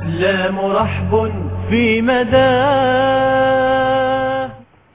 الإسلام رحب في مداه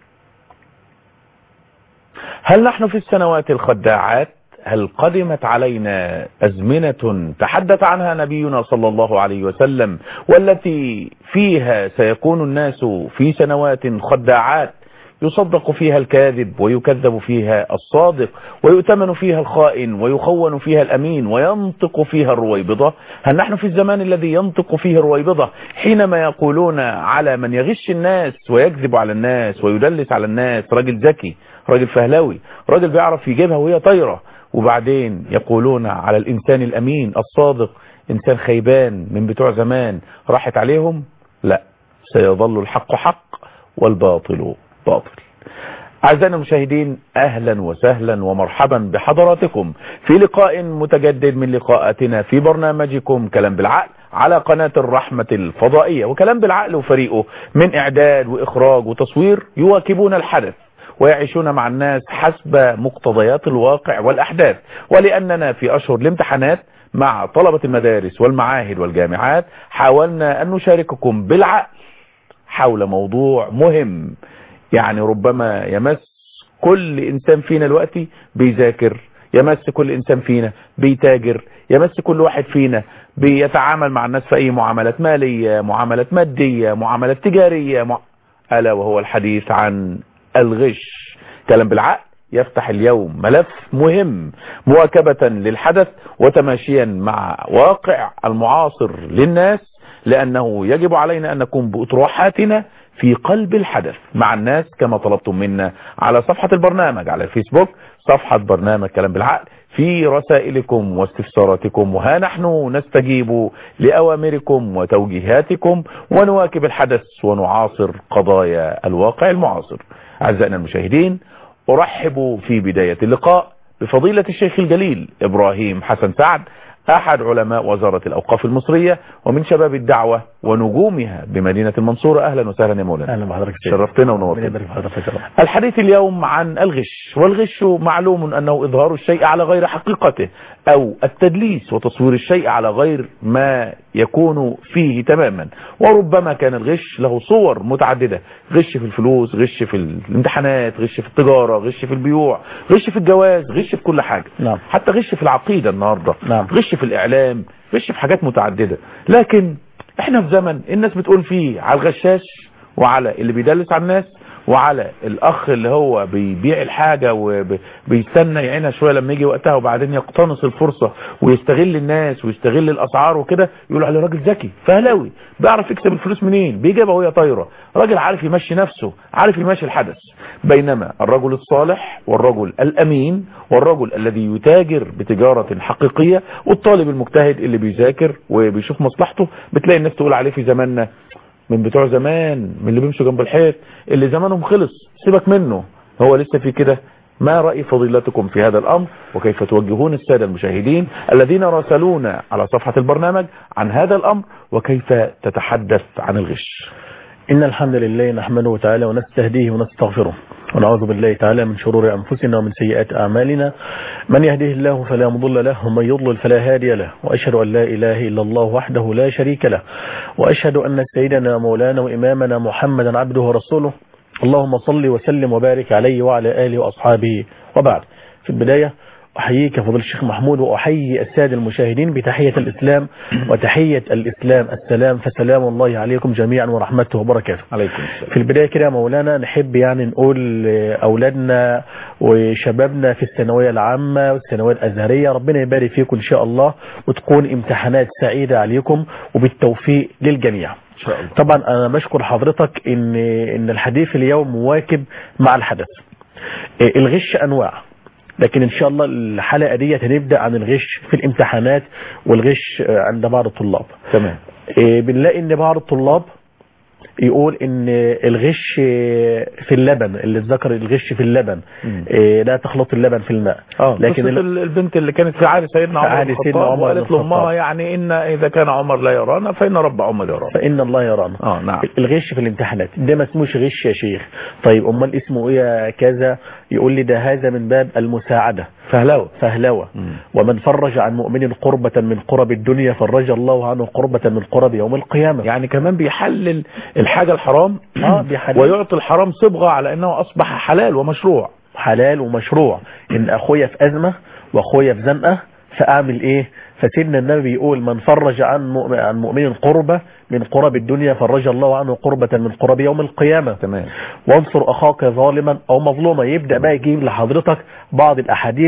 هل نحن في السنوات الخداعات هل قدمت علينا أزمنة تحدث عنها نبينا صلى الله عليه وسلم والتي فيها سيكون الناس في سنوات خداعات يصدق فيها الكاذب ويكذب فيها الصادق ويؤتمن فيها الخائن ويخون فيها الأمين وينطق فيها الرويبضة هل نحن في الزمان الذي ينطق فيه الرويبضة حينما يقولون على من يغش الناس ويكذب على الناس ويدلس على الناس راجل ذكي راجل فهلوي راجل بيعرف يجيبها وهي طايرة وبعدين يقولون على الإنسان الأمين الصادق إنسان خيبان من بتوع زمان راحت عليهم لا سيظل الحق حق والباطل باطل أعزائنا المشاهدين أهلا وسهلا ومرحبا بحضراتكم في لقاء متجدد من لقاءاتنا في برنامجكم كلام بالعقل على قناة الرحمة الفضائية وكلام بالعقل وفريقه من إعداد وإخراج وتصوير يواكبون الحدث ويعيشون مع الناس حسب مقتضيات الواقع والأحداث ولأننا في أشهر الامتحانات مع طلبة المدارس والمعاهد والجامعات حاولنا أن نشارككم بالعقل حول موضوع مهم يعني ربما يمس كل إنسان فينا دلوقتي بيذاكر يمس كل إنسان فينا بيتاجر يمس كل واحد فينا بيتعامل مع الناس في أي معاملات مالية معاملات مادية معاملات تجارية مع... ألا وهو الحديث عن الغش كلام بالعقل يفتح اليوم ملف مهم مواكبة للحدث وتماشيا مع واقع المعاصر للناس لأنه يجب علينا أن نكون بأطروحاتنا في قلب الحدث مع الناس كما طلبتم منا على صفحة البرنامج على الفيسبوك صفحة برنامج كلام بالعقل في رسائلكم واستفساراتكم وها نحن نستجيب لأوامركم وتوجيهاتكم ونواكب الحدث ونعاصر قضايا الواقع المعاصر أعزائنا المشاهدين أرحب في بداية اللقاء بفضيلة الشيخ الجليل إبراهيم حسن سعد أحد علماء وزارة الأوقاف المصرية ومن شباب الدعوة ونجومها بمدينة المنصورة أهلا وسهلا يا مولانا اهلا بحضرتك شرفتنا ونورتنا الحديث اليوم عن الغش والغش معلوم أنه إظهار الشيء على غير حقيقته أو التدليس وتصوير الشيء على غير ما يكون فيه تماما وربما كان الغش له صور متعددة غش في الفلوس غش في الامتحانات غش في التجارة غش في البيوع غش في الجواز غش في كل حاجة نعم. حتى غش في العقيدة النهاردة نعم. غش في الإعلام غش في حاجات متعددة لكن احنا في زمن الناس بتقول فيه على الغشاش وعلى اللي بيدلس على الناس وعلى الاخ اللي هو بيبيع الحاجة وبيستنى يعينها شوية لما يجي وقتها وبعدين يقتنص الفرصة ويستغل الناس ويستغل الاسعار وكده يقولوا عليه راجل ذكي فهلاوي بيعرف يكسب الفلوس منين بيجيبها وهي طايرة راجل عارف يمشي نفسه عارف يمشي الحدث بينما الرجل الصالح والرجل الامين والرجل الذي يتاجر بتجارة حقيقية والطالب المجتهد اللي بيذاكر وبيشوف مصلحته بتلاقي الناس تقول عليه في زماننا من بتوع زمان من اللي بيمشوا جنب الحيط اللي زمانهم خلص سيبك منه هو لسه في كده ما رأي فضيلتكم في هذا الأمر وكيف توجهون السادة المشاهدين الذين راسلونا على صفحة البرنامج عن هذا الأمر وكيف تتحدث عن الغش إن الحمد لله نحمده تعالى ونستهديه ونستغفره ونعوذ بالله تعالى من شرور أنفسنا ومن سيئات أعمالنا من يهده الله فلا مضل له ومن يضلل فلا هادي له وأشهد أن لا إله إلا الله وحده لا شريك له وأشهد أن سيدنا مولانا وإمامنا محمدا عبده ورسوله اللهم صل وسلم وبارك عليه وعلى آله وأصحابه وبعد في البداية أحييك فضل الشيخ محمود وأحيي السادة المشاهدين بتحية الإسلام وتحية الإسلام السلام فسلام الله عليكم جميعا ورحمته وبركاته عليكم السلام في البداية كده يا مولانا نحب يعني نقول أولادنا وشبابنا في الثانوية العامة والثانوية الأزهرية ربنا يبارك فيكم إن شاء الله وتكون امتحانات سعيدة عليكم وبالتوفيق للجميع إن شاء الله طبعا أنا بشكر حضرتك إن إن الحديث اليوم مواكب مع الحدث الغش أنواع لكن ان شاء الله الحلقة دي هنبدأ عن الغش في الامتحانات والغش عند بعض الطلاب تمام إيه، بنلاقي ان بعض الطلاب يقول ان الغش في اللبن اللي ذكر الغش في اللبن مم. إيه، لا تخلط اللبن في الماء اه لكن لكن ال- البنت اللي كانت في عهد سيدنا في عمر عهد بن سيدنا الخطاب عمر بن وقالت الخطاب. لامها يعني ان اذا كان عمر لا يرانا فان رب عمر يرانا فإن الله يرانا اه نعم الغش في الامتحانات ده ما اسموش غش يا شيخ طيب امال اسمه ايه يا كذا يقول لي ده هذا من باب المساعدة فهلوة فهلوة مم. ومن فرج عن مؤمن قربة من قرب الدنيا فرج الله عنه قربة من قرب يوم القيامة يعني كمان بيحلل الحاجة الحرام آه، بيحلل. ويعطي الحرام صبغة على انه اصبح حلال ومشروع حلال ومشروع ان اخويا في ازمة واخويا في زنقة فاعمل ايه فسيدنا النبي بيقول من فرج عن مؤمن, عن مؤمن قربة من قرب الدنيا فرج الله عنه قربة من قرب يوم القيامة تمام وانصر اخاك ظالما او مظلوما يبدا بقى يجيب لحضرتك بعض الاحاديث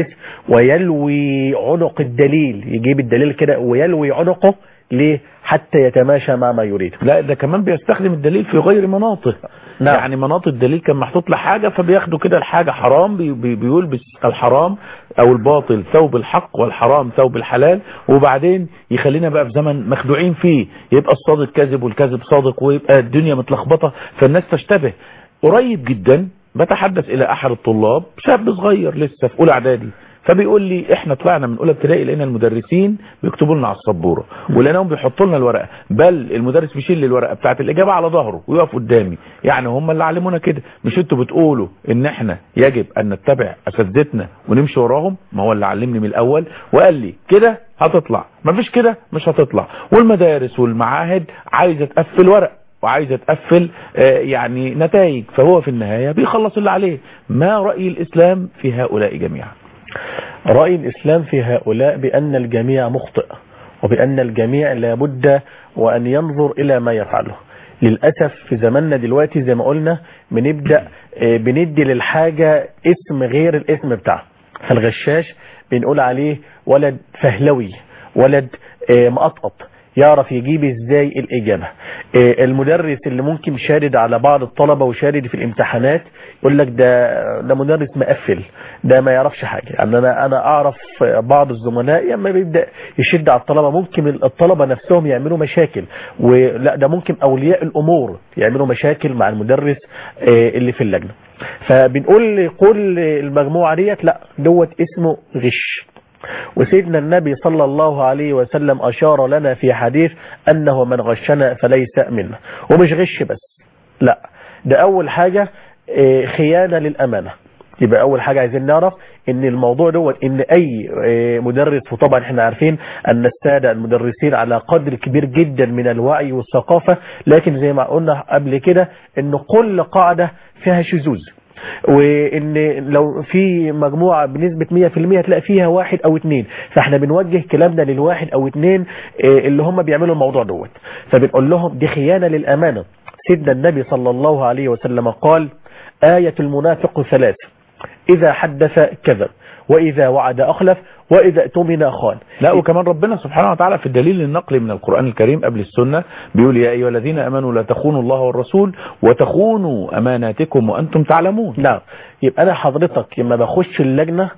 ويلوي عنق الدليل يجيب الدليل كده ويلوي عنقه ليه حتى يتماشى مع ما يريد لا ده كمان بيستخدم الدليل في غير مناطه نعم. يعني مناط الدليل كان محطوط لحاجة فبياخدوا كده الحاجة حرام بي بي بيلبس الحرام او الباطل ثوب الحق والحرام ثوب الحلال وبعدين يخلينا بقى في زمن مخدوعين فيه يبقى الصادق كاذب والكاذب صادق ويبقى الدنيا متلخبطة فالناس تشتبه قريب جدا بتحدث الى احد الطلاب شاب صغير لسه في اولى اعدادي فبيقول لي احنا طلعنا من اولى ابتدائي لقينا المدرسين بيكتبوا لنا على السبوره ولقيناهم بيحطوا لنا الورقه بل المدرس بيشيل لي الورقه بتاعه الاجابه على ظهره ويقف قدامي يعني هم اللي علمونا كده مش انتوا بتقولوا ان احنا يجب ان نتبع اساتذتنا ونمشي وراهم ما هو اللي علمني من الاول وقال لي كده هتطلع مفيش كده مش هتطلع والمدارس والمعاهد عايزه تقفل ورق وعايزه تقفل آه، يعني نتائج فهو في النهايه بيخلص اللي عليه ما راي الاسلام في هؤلاء جميعا رأي الإسلام في هؤلاء بأن الجميع مخطئ وبأن الجميع لابد وأن ينظر إلى ما يفعله للأسف في زماننا دلوقتي زي ما قلنا بنبدأ آه، بندي للحاجة اسم غير الاسم بتاعها فالغشاش بنقول عليه ولد فهلوي ولد آه، مقطقط يعرف يجيب ازاي الاجابه آه، المدرس اللي ممكن شارد على بعض الطلبه وشارد في الامتحانات يقول لك ده ده مدرس مقفل ده ما يعرفش حاجه يعني انا انا اعرف بعض الزملاء لما بيبدا يشد على الطلبه ممكن الطلبه نفسهم يعملوا مشاكل ولا ده ممكن اولياء الامور يعملوا مشاكل مع المدرس آه، اللي في اللجنه فبنقول كل المجموعه ديت لا دوت اسمه غش وسيدنا النبي صلى الله عليه وسلم أشار لنا في حديث أنه من غشنا فليس منا ومش غش بس لا ده أول حاجة آه، خيانة للأمانة يبقى أول حاجة عايزين نعرف إن الموضوع دوت إن أي آه، مدرس وطبعا إحنا عارفين أن السادة المدرسين على قدر كبير جدا من الوعي والثقافة لكن زي ما قلنا قبل كده إن كل قاعدة فيها شذوذ وان لو في مجموعة بنسبة 100% هتلاقي فيها واحد او اتنين فاحنا بنوجه كلامنا للواحد او اتنين آه، اللي هم بيعملوا الموضوع دوت فبنقول لهم دي خيانة للامانة سيدنا النبي صلى الله عليه وسلم قال آية المنافق ثلاث إذا حدث كذب وإذا وعد أخلف وإذا اؤتمن خان لا وكمان ربنا سبحانه وتعالى في الدليل النقلي من القرآن الكريم قبل السنة بيقول يا أيها الذين أمنوا لا تخونوا الله والرسول وتخونوا أماناتكم وأنتم تعلمون نعم يبقى أنا حضرتك لما بخش اللجنة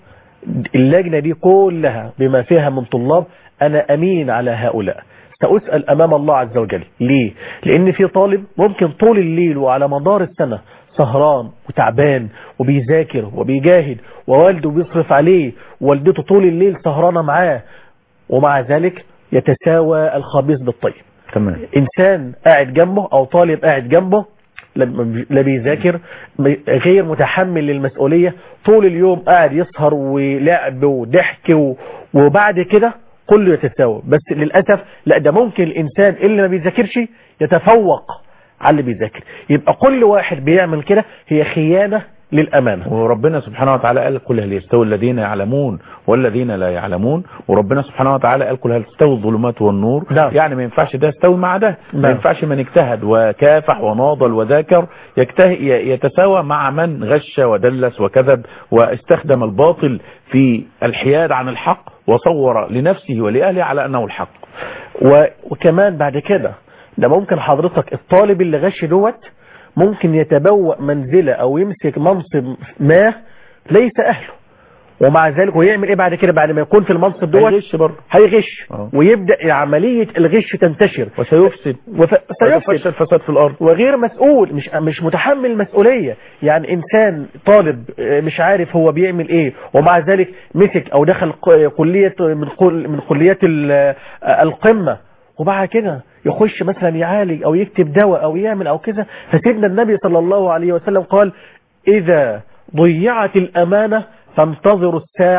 اللجنة دي كلها بما فيها من طلاب أنا أمين على هؤلاء سأسأل أمام الله عز وجل ليه؟ لأن في طالب ممكن طول الليل وعلى مدار السنة سهران وتعبان وبيذاكر وبيجاهد ووالده بيصرف عليه والدته طول الليل سهرانة معاه ومع ذلك يتساوى الخبيث بالطيب تمام انسان قاعد جنبه او طالب قاعد جنبه لا- لا بيذاكر غير متحمل للمسؤولية طول اليوم قاعد يسهر ولعب وضحك و- وبعد كده كله يتساوى بس للأسف لا ده ممكن الإنسان اللي ما بيذاكرش يتفوق على اللي بيذاكر يبقى كل واحد بيعمل كده هي خيانة للأمانة وربنا سبحانه وتعالى قال قل هل يستوي الذين يعلمون والذين لا يعلمون وربنا سبحانه وتعالى قال قل هل تستوي الظلمات والنور نعم. يعني ما ينفعش ده يستوي مع ده ما نعم. ينفعش من اجتهد وكافح وناضل وذاكر يجته- ي- يتساوى مع من غش ودلس وكذب واستخدم الباطل في الحياد عن الحق وصور لنفسه ولأهله على أنه الحق و... وكمان بعد كده ده ممكن حضرتك الطالب اللي غش دوت ممكن يتبوأ منزلة او يمسك منصب ما ليس اهله ومع ذلك ويعمل ايه بعد كده بعد ما يكون في المنصب دوت هيغش برضه هيغش آه. ويبدأ عملية الغش تنتشر وسيفسد وف... سيفسد ويفشل فساد في الأرض وغير مسؤول مش مش متحمل مسؤولية يعني انسان طالب آه، مش عارف هو بيعمل ايه ومع ذلك مسك او دخل ق- كلية من كل من كليات ال- آه، القمة وبعد كده يخش مثلا يعالج او يكتب دواء او يعمل او كذا فسيدنا النبي صلى الله عليه وسلم قال اذا ضيعت الامانة فانتظروا الساعة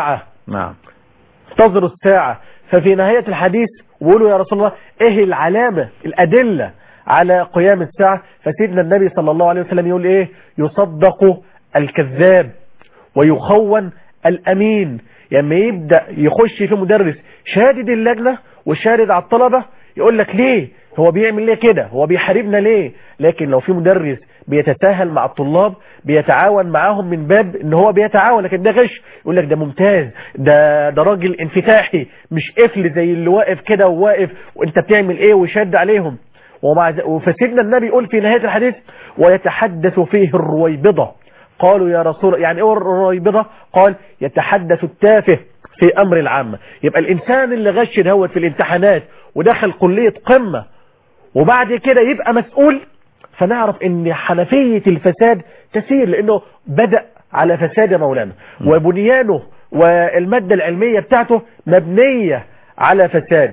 نعم انتظروا الساعة ففي نهاية الحديث بيقولوا يا رسول الله ايه العلامة الأدلة على قيام الساعة فسيدنا النبي صلى الله عليه وسلم يقول ايه يصدق الكذاب ويخون الأمين لما يعني يبدأ يخش في مدرس شادد اللجنة وشادد على الطلبة يقول لك ليه هو بيعمل ليه كده هو بيحاربنا ليه لكن لو في مدرس بيتساهل مع الطلاب بيتعاون معاهم من باب ان هو بيتعاون لكن ده غش يقول لك ده ممتاز ده ده راجل انفتاحي مش قفل زي اللي واقف كده وواقف وانت بتعمل ايه ويشد عليهم ومع فسيدنا النبي يقول في نهاية الحديث ويتحدث فيه الرويبضة قالوا يا رسول يعني ايه الرويبضة قال يتحدث التافه في امر العامة يبقى الانسان اللي غش دهوت في الامتحانات ودخل كلية قمة وبعد كده يبقى مسؤول فنعرف ان حنفية الفساد تسير لانه بدأ على فساد مولانا وبنيانه والمادة العلمية بتاعته مبنية على فساد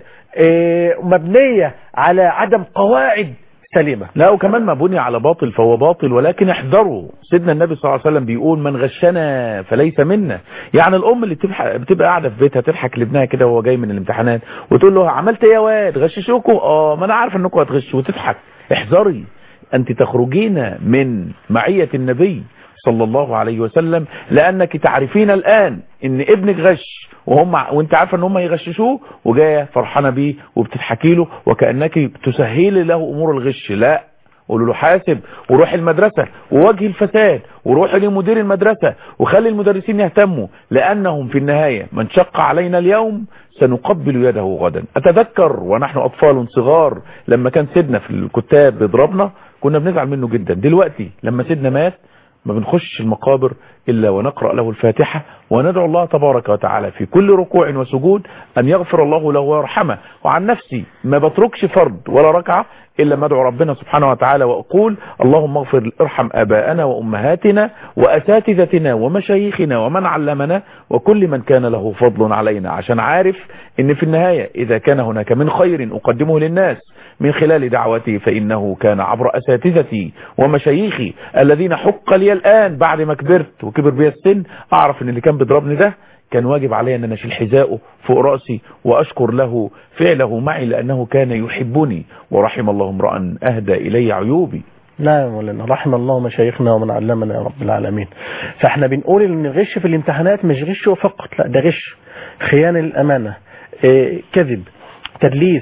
مبنية على عدم قواعد سليمة لا وكمان ما بني على باطل فهو باطل ولكن احذروا سيدنا النبي صلى الله عليه وسلم بيقول من غشنا فليس منا يعني الام اللي بتبقى, بتبقى قاعده في بيتها تضحك لابنها كده وهو جاي من الامتحانات وتقول له عملت ايه يا واد غششوكوا اه ما انا عارف انكم هتغشوا وتضحك احذري انت تخرجين من معية النبي صلى الله عليه وسلم لانك تعرفين الان ان ابنك غش وهم وانت عارفه ان هم يغششوه وجايه فرحانه بيه وبتضحكي له وكانك تسهلي له امور الغش لا قولوا له حاسب وروح المدرسة وواجه الفساد وروح لمدير المدرسة وخلي المدرسين يهتموا لأنهم في النهاية من شق علينا اليوم سنقبل يده غدا أتذكر ونحن أطفال صغار لما كان سيدنا في الكتاب بيضربنا كنا بنزعل منه جدا دلوقتي لما سيدنا مات ما بنخش المقابر إلا ونقرأ له الفاتحة وندعو الله تبارك وتعالى في كل ركوع وسجود أن يغفر الله له ويرحمه وعن نفسي ما بتركش فرض ولا ركعة إلا ما أدعو ربنا سبحانه وتعالى وأقول اللهم اغفر ارحم آباءنا وأمهاتنا وأساتذتنا ومشايخنا ومن علمنا وكل من كان له فضل علينا عشان عارف إن في النهاية إذا كان هناك من خير أقدمه للناس من خلال دعوتي فإنه كان عبر أساتذتي ومشايخي الذين حق لي الآن بعد ما كبرت وكبر بي السن أعرف إن اللي كان بيضربني ده كان واجب علي أن أنا أشيل حذاءه فوق رأسي وأشكر له فعله معي لأنه كان يحبني ورحم الله امرأ أهدى إلي عيوبي لا يا مولانا رحم الله مشايخنا ومن علمنا يا رب العالمين فاحنا بنقول ان الغش في الامتحانات مش غش فقط لا ده غش خيانة للأمانة إيه كذب تدليس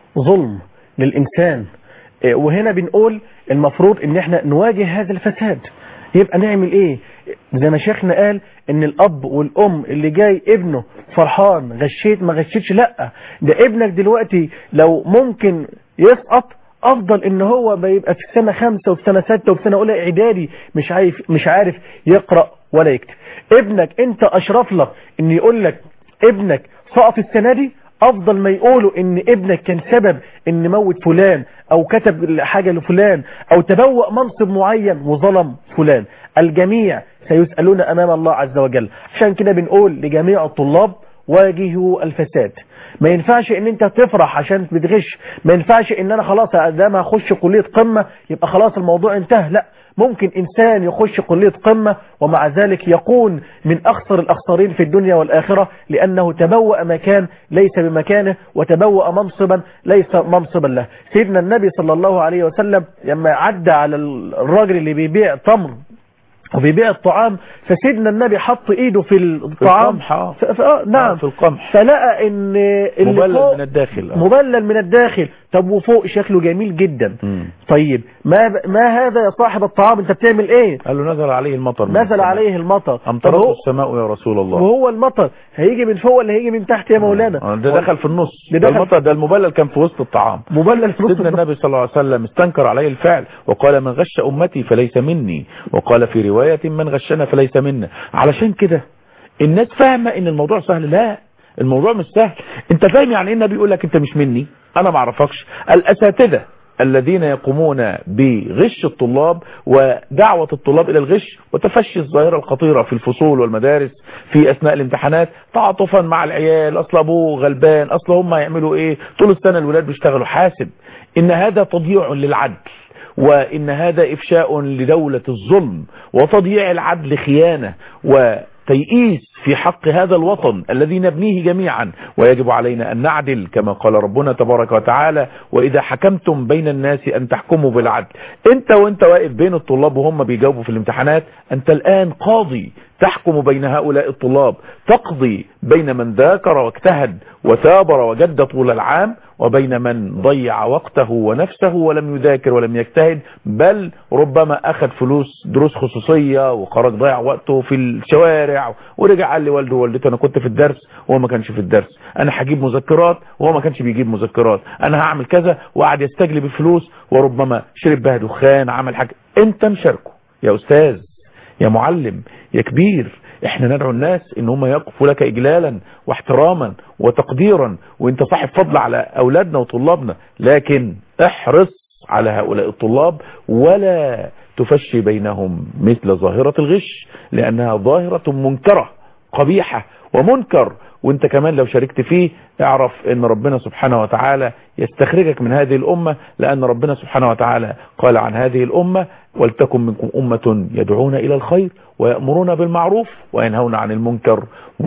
ظلم للإنسان إيه وهنا بنقول المفروض ان احنا نواجه هذا الفساد يبقى نعمل ايه زي ما شيخنا قال ان الاب والام اللي جاي ابنه فرحان غشيت ما غشيتش لا ده ابنك دلوقتي لو ممكن يسقط افضل ان هو بيبقى في سنة خمسة وفي سنة ستة وفي سنة اولى اعدادي مش عارف مش عارف يقرأ ولا يكتب ابنك انت اشرف لك ان يقول لك ابنك سقط السنة دي افضل ما يقولوا ان ابنك كان سبب ان موت فلان او كتب حاجة لفلان او تبوأ منصب معين وظلم فلان الجميع سيسألون امام الله عز وجل عشان كده بنقول لجميع الطلاب واجهوا الفساد ما ينفعش ان انت تفرح عشان بتغش ما ينفعش ان انا خلاص ادام هخش كلية قمة يبقى خلاص الموضوع انتهى لا ممكن انسان يخش كلية قمة ومع ذلك يكون من اخسر الاخسرين في الدنيا والاخرة لانه تبوأ مكان ليس بمكانه وتبوأ منصبا ليس منصبا له سيدنا النبي صلى الله عليه وسلم لما عدى على الراجل اللي بيبيع تمر وبيبيع الطعام فسيدنا النبي حط ايده في الطعام القمح آه. ف... ف... آه نعم في القمح فلقى ان اللي مبلل فوق من الداخل آه. مبلل من الداخل طب وفوق شكله جميل جدا مم. طيب ما ما هذا يا صاحب الطعام انت بتعمل ايه قال له نزل عليه المطر من نزل السماء. عليه المطر طب امطرته هو السماء يا رسول الله وهو المطر هيجي من فوق ولا هيجي من تحت يا مولانا آه، ده دخل في النص ده ده دخل- المطر ده المبلل كان في وسط الطعام مبلل في نص سيدنا النهار. النبي صلى الله عليه وسلم استنكر عليه الفعل وقال من غش أمتي فليس مني وقال في رواية من غشنا فليس منا علشان كده الناس فاهمة ان الموضوع سهل لا الموضوع مش سهل انت فاهم يعني ايه النبي يقول لك انت مش مني انا ما اعرفكش الاساتذة الذين يقومون بغش الطلاب ودعوة الطلاب إلى الغش وتفشي الظاهرة الخطيرة في الفصول والمدارس في أثناء الامتحانات تعاطفا مع العيال أصل أبوه غلبان أصل هم يعملوا إيه طول السنة الولاد بيشتغلوا حاسب إن هذا تضييع للعدل وإن هذا إفشاء لدولة الظلم وتضييع العدل خيانة تيئيس في حق هذا الوطن الذي نبنيه جميعا ويجب علينا أن نعدل كما قال ربنا تبارك وتعالى وإذا حكمتم بين الناس أن تحكموا بالعدل أنت وأنت واقف بين الطلاب وهم بيجاوبوا في الامتحانات أنت الآن قاضي تحكم بين هؤلاء الطلاب تقضي بين من ذاكر واجتهد وثابر وجد طول العام وبين من ضيع وقته ونفسه ولم يذاكر ولم يجتهد بل ربما أخذ فلوس دروس خصوصية وخرج ضيع وقته في الشوارع ورجع قال لوالده ووالدته أنا كنت في الدرس وهو ما كانش في الدرس أنا هجيب مذكرات وهو ما كانش بيجيب مذكرات أنا هعمل كذا وقعد يستجلب الفلوس وربما شرب بها دخان عمل حاجة أنت مشاركه يا أستاذ يا معلم يا كبير احنا ندعو الناس ان هم يقفوا لك اجلالا واحتراما وتقديرا وانت صاحب فضل على اولادنا وطلابنا لكن احرص على هؤلاء الطلاب ولا تفشي بينهم مثل ظاهرة الغش لانها ظاهرة منكرة قبيحة ومنكر وانت كمان لو شاركت فيه اعرف ان ربنا سبحانه وتعالى يستخرجك من هذه الامة لان ربنا سبحانه وتعالى قال عن هذه الامة ولتكن منكم امة يدعون الى الخير ويأمرون بالمعروف وينهون عن المنكر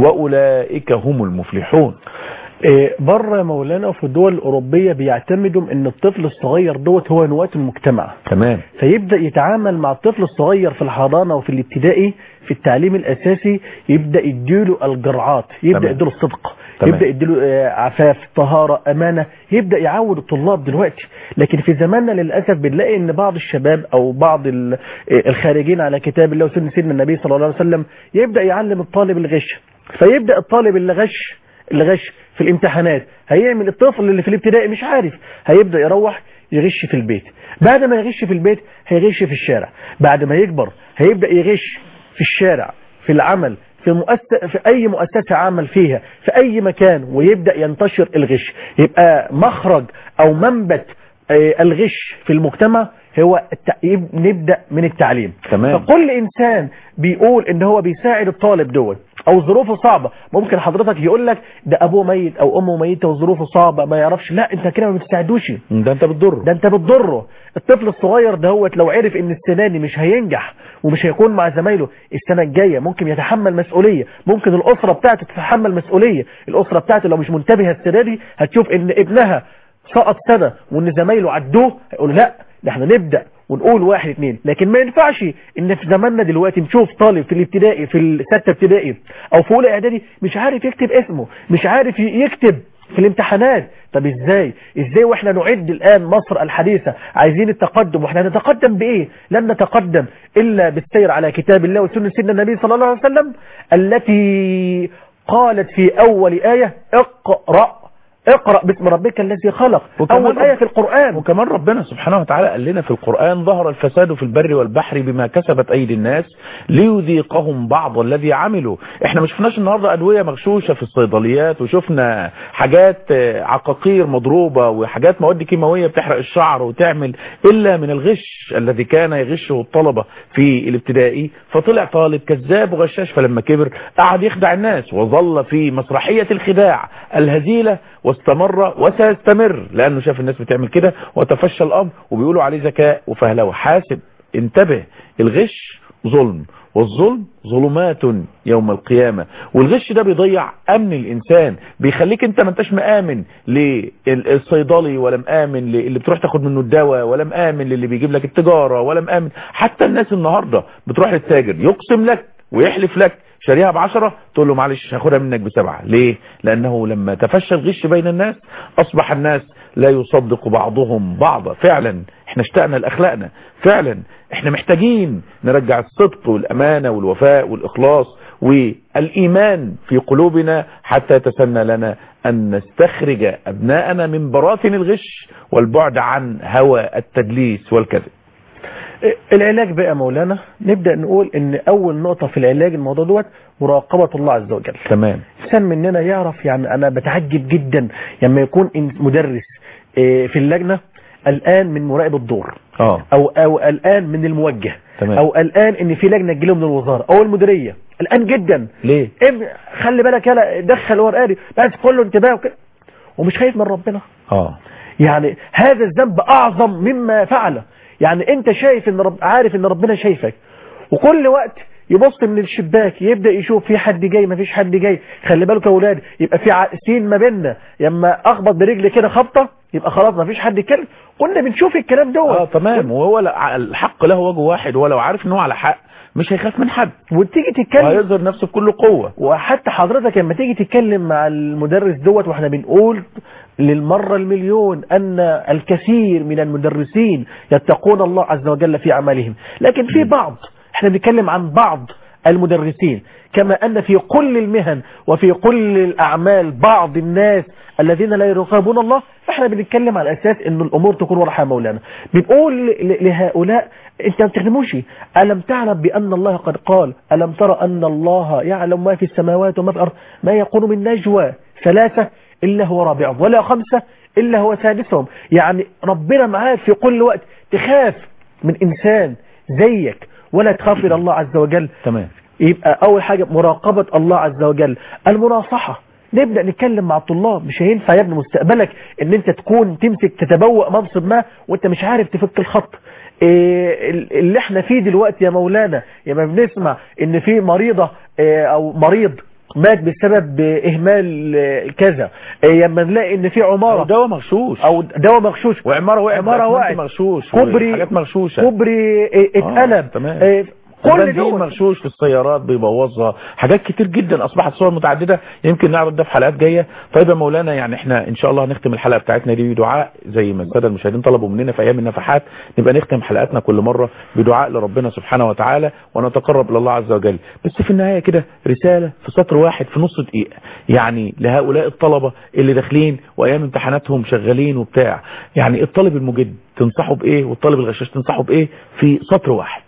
واولئك هم المفلحون إيه، بره يا مولانا في الدول الأوروبية بيعتمدوا ان الطفل الصغير دوت هو نواة المجتمع تمام فيبدأ يتعامل مع الطفل الصغير في الحضانة وفي الابتدائي في التعليم الأساسي يبدأ يديله الجرعات يبدأ تمام. يديله الصدق تمام. يبدأ يديله آه، عفاف طهارة أمانة يبدأ يعود الطلاب دلوقتي لكن في زماننا للأسف بنلاقي ان بعض الشباب أو بعض ال- آه، الخارجين على كتاب الله وسنة سيدنا النبي صلى الله عليه وسلم يبدأ يعلم الطالب الغش فيبدأ الطالب اللي غش اللي غش في الامتحانات هيعمل الطفل اللي في الابتدائي مش عارف هيبدأ يروح يغش في البيت بعد ما يغش في البيت هيغش في الشارع بعد ما يكبر هيبدأ يغش في الشارع في العمل في مؤسسة في أي مؤسسة عمل فيها في أي مكان ويبدأ ينتشر الغش يبقى مخرج أو منبت آه، الغش في المجتمع هو الت- يب- نبدأ من التعليم تمام. فكل إنسان بيقول إن هو بيساعد الطالب دول أو ظروفه صعبة ممكن حضرتك يقول لك ده أبوه ميت أو أمه ميتة وظروفه صعبة ما يعرفش لا أنت كده ما بتساعدوش ده انت بتضر ده انت بتضره الطفل الصغير دهوت لو عرف ان السنة دي مش هينجح ومش هيكون مع زمايله السنة الجاية ممكن يتحمل مسؤولية ممكن الأسرة بتاعته تتحمل مسؤولية الأسرة بتاعته لو مش منتبهة السنة دي هتشوف ان ابنها سقط سنة وان زمايله عدوه هيقول لا ده احنا نبدأ ونقول واحد اتنين لكن ما ينفعش ان في زماننا دلوقتي نشوف طالب في الابتدائي في الستة ابتدائي او في اولى اعدادي مش عارف يكتب اسمه مش عارف يكتب في الامتحانات طب ازاي ازاي واحنا نعد الان مصر الحديثة عايزين التقدم واحنا نتقدم بايه لن نتقدم الا بالسير على كتاب الله وسنة سيدنا النبي صلى الله عليه وسلم التي قالت في اول آية اقرأ اقرأ باسم ربك الذي خلق وكمان اول آية في القرآن وكمان ربنا سبحانه وتعالى قال لنا في القرآن ظهر الفساد في البر والبحر بما كسبت أيدي الناس ليذيقهم بعض الذي عملوا احنا ما شفناش النهاردة أدوية مغشوشة في الصيدليات وشفنا حاجات آه، عقاقير مضروبة وحاجات مواد كيماوية بتحرق الشعر وتعمل إلا من الغش الذي كان يغشه الطلبة في الابتدائي فطلع طالب كذاب وغشاش فلما كبر قعد يخدع الناس وظل في مسرحية الخداع الهزيلة واستمر وسيستمر لأنه شاف الناس بتعمل كده وتفشى الأمر وبيقولوا عليه ذكاء وفهلوه حاسب انتبه الغش ظلم والظلم ظلمات يوم القيامة والغش ده بيضيع أمن الإنسان بيخليك أنت ما انتش مآمن للصيدلي ولا مآمن اللي بتروح تاخد منه الدواء ولا مآمن للي بيجيب لك التجارة ولا مآمن حتى الناس النهاردة بتروح للتاجر يقسم لك ويحلف لك شاريها بعشرة تقول له معلش هاخدها منك بسبعة ليه لأنه لما تفشى الغش بين الناس أصبح الناس لا يصدق بعضهم بعضا فعلا احنا اشتقنا لأخلاقنا فعلا احنا محتاجين نرجع الصدق والأمانة والوفاء والإخلاص والإيمان في قلوبنا حتى يتسنى لنا أن نستخرج أبناءنا من براثن الغش والبعد عن هوى التدليس والكذب العلاج بقى يا مولانا نبدأ نقول ان اول نقطة في العلاج الموضوع دوت مراقبة الله عز وجل تمام انسان مننا يعرف يعني انا بتعجب جدا لما يكون إن- مدرس إيه، في اللجنة الان من مراقب الدور اه او او الان من الموجه تمام. او الان ان في لجنه تجيله من الوزاره او المديريه الان جدا ليه ابن خلي بالك يلا دخل ورقاري بس كله انتباه وكده ومش خايف من ربنا اه يعني هذا الذنب اعظم مما فعله يعني انت شايف ان رب عارف ان ربنا شايفك وكل وقت يبص من الشباك يبدا يشوف في حد جاي ما فيش حد جاي خلي بالك يا اولاد يبقى في عقسين ما بيننا لما اخبط برجلي كده خبطه يبقى خلاص ما فيش حد يتكلم كنا بنشوف الكلام دوت اه تمام وهو لا- الحق له وجه واحد ولو عارف ان هو على حق مش هيخاف من حد وتيجي تتكلم وهيظهر نفسه بكل قوة وحتى حضرتك لما تيجي تتكلم مع المدرس دوت واحنا بنقول للمرة المليون أن الكثير من المدرسين يتقون الله عز وجل في عملهم لكن في بعض احنا بنتكلم عن بعض المدرسين كما أن في كل المهن وفي كل الأعمال بعض الناس الذين لا يراقبون الله فاحنا بنتكلم على أساس أن الأمور تكون ورحى مولانا بنقول ل- لهؤلاء انت ما بتخدموش ألم تعلم بأن الله قد قال ألم ترى أن الله يعلم ما في السماوات وما في الأرض ما يكون من نجوى ثلاثة إلا هو رابعهم ولا خمسة إلا هو سادسهم يعني ربنا معاك في كل وقت تخاف من إنسان زيك ولا تخاف إلى الله عز وجل تمام يبقى أول حاجة مراقبة الله عز وجل المناصحة نبدأ نتكلم مع الطلاب مش هينفع يا ابني مستقبلك ان انت تكون تمسك تتبوأ منصب ما وانت مش عارف تفك الخط إيه اللي احنا فيه دلوقتي يا مولانا لما بنسمع ان في مريضة إيه او مريض مات بسبب اهمال إيه، كذا إيه لما نلاقي ان في أو عمارة دواء مغشوش او دواء مغشوش وعمارة وقعت عمارة بأسمنت وقعت مغشوش كوبري حاجات مغشوشة كوبري إيه، اتقلب تمام. إيه، كل البنزين دول مغشوش في السيارات بيبوظها حاجات كتير جدا اصبحت صور متعدده يمكن نعرض ده في حلقات جايه طيب يا مولانا يعني احنا ان شاء الله هنختم الحلقه بتاعتنا دي بدعاء زي ما الساده المشاهدين طلبوا مننا في ايام النفحات نبقى نختم حلقاتنا كل مره بدعاء لربنا سبحانه وتعالى ونتقرب الى الله عز وجل بس في النهايه كده رساله في سطر واحد في نص دقيقه يعني لهؤلاء الطلبه اللي داخلين وايام امتحاناتهم شغالين وبتاع يعني الطالب المجد تنصحه بايه والطالب الغشاش تنصحه بايه في سطر واحد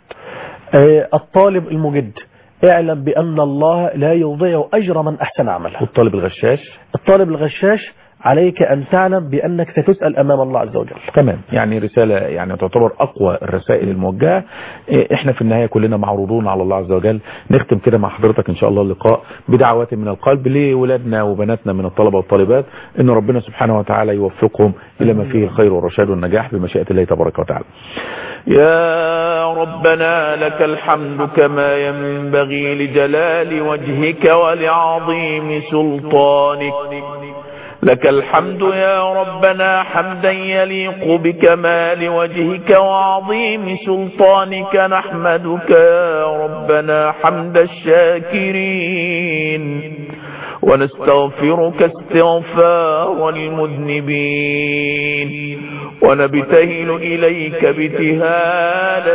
آه، الطالب المجد اعلم بأن الله لا يضيع أجر من أحسن عملا والطالب الغشاش الطالب الغشاش عليك أن تعلم بأنك ستسأل أمام الله عز وجل تمام يعني رسالة يعني تعتبر أقوى الرسائل الموجهة إيه، احنا في النهاية كلنا معروضون على الله عز وجل نختم كده مع حضرتك ان شاء الله اللقاء بدعوات من القلب لولادنا وبناتنا من الطلبة والطالبات ان ربنا سبحانه وتعالى يوفقهم الى ما فيه الخير والرشاد والنجاح بمشيئة الله تبارك وتعالى يا ربنا لك الحمد كما ينبغي لجلال وجهك ولعظيم سلطانك لك الحمد يا ربنا حمدا يليق بكمال وجهك وعظيم سلطانك نحمدك يا ربنا حمد الشاكرين ونستغفرك استغفار المذنبين ونبتهل إليك ابتهال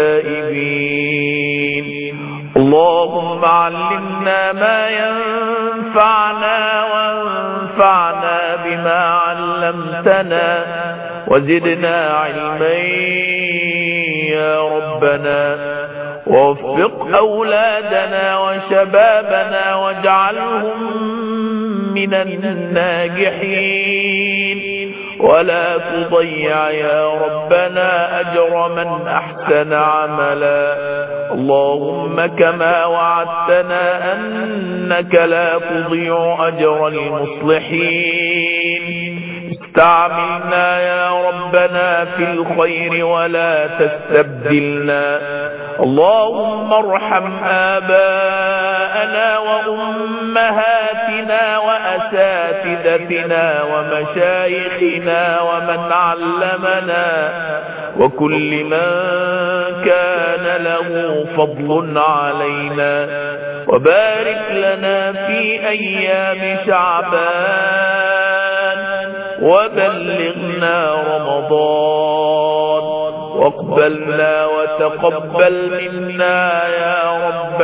التائبين اللهم علمنا ما ينفعنا وانفعنا بما علمتنا وزدنا علما يا ربنا ووفق أولادنا وشبابنا واجعلهم من الناجحين ولا تضيع يا ربنا أجر من أحسن عملا اللهم كما وعدتنا أنك لا تضيع أجر المصلحين استعملنا يا ربنا في الخير ولا تستبدلنا اللهم ارحم آباءنا وأمهاتنا وأساتذتنا ومشايخنا ومن علمنا وكل من كان له فضل علينا وبارك لنا في أيام شعبان وبلغنا رمضان واقبلنا وتقبل منا يا رب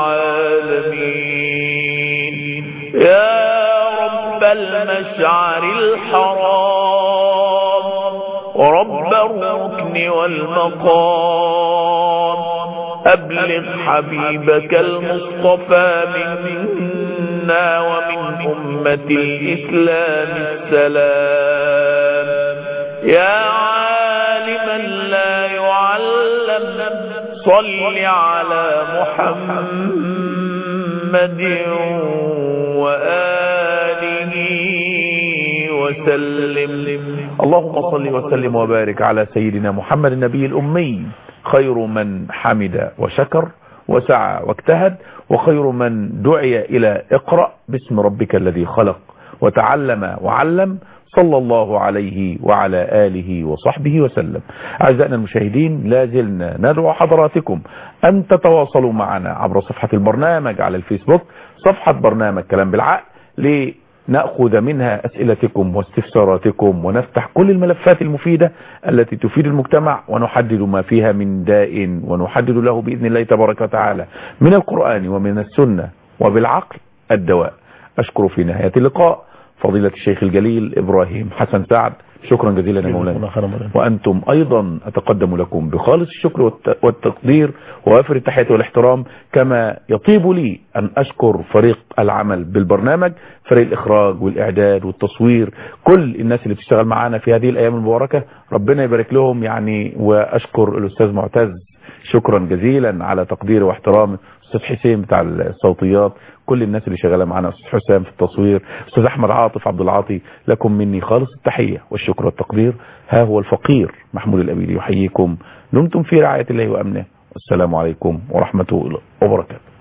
العالمين يا رب المشعر الحرام ورب الركن والمقام أبلغ حبيبك المصطفى منا ومن أمة الإسلام السلام يا عالما لا يعلم صل على محمد وآله وسلم اللهم صل وسلم وبارك على سيدنا محمد النبي الأمي خير من حمد وشكر وسعى واجتهد وخير من دعي إلى اقرأ باسم ربك الذي خلق وتعلم وعلم صلى الله عليه وعلى آله وصحبه وسلم أعزائنا المشاهدين لا زلنا ندعو حضراتكم أن تتواصلوا معنا عبر صفحة البرنامج على الفيسبوك صفحة برنامج كلام بالعقل لنأخذ منها أسئلتكم واستفساراتكم ونفتح كل الملفات المفيدة التي تفيد المجتمع ونحدد ما فيها من داء ونحدد له بإذن الله تبارك وتعالى من القرآن ومن السنة وبالعقل الدواء أشكر في نهاية اللقاء فضيلة الشيخ الجليل إبراهيم حسن سعد شكرا جزيلا يا مولانا وأنتم أيضا أتقدم لكم بخالص الشكر والت- والتقدير ووافر التحية والاحترام كما يطيب لي أن أشكر فريق العمل بالبرنامج فريق الإخراج والإعداد والتصوير كل الناس اللي بتشتغل معانا في هذه الأيام المباركة ربنا يبارك لهم يعني وأشكر الأستاذ معتز شكرا جزيلا على تقديري واحترامي استاذ حسين بتاع الصوتيات كل الناس اللي شغاله معانا استاذ حسام في التصوير استاذ احمد عاطف عبد العاطي لكم مني خالص التحيه والشكر والتقدير ها هو الفقير محمود الابيدي يحييكم دمتم في رعايه الله وامنه والسلام عليكم ورحمه الله وبركاته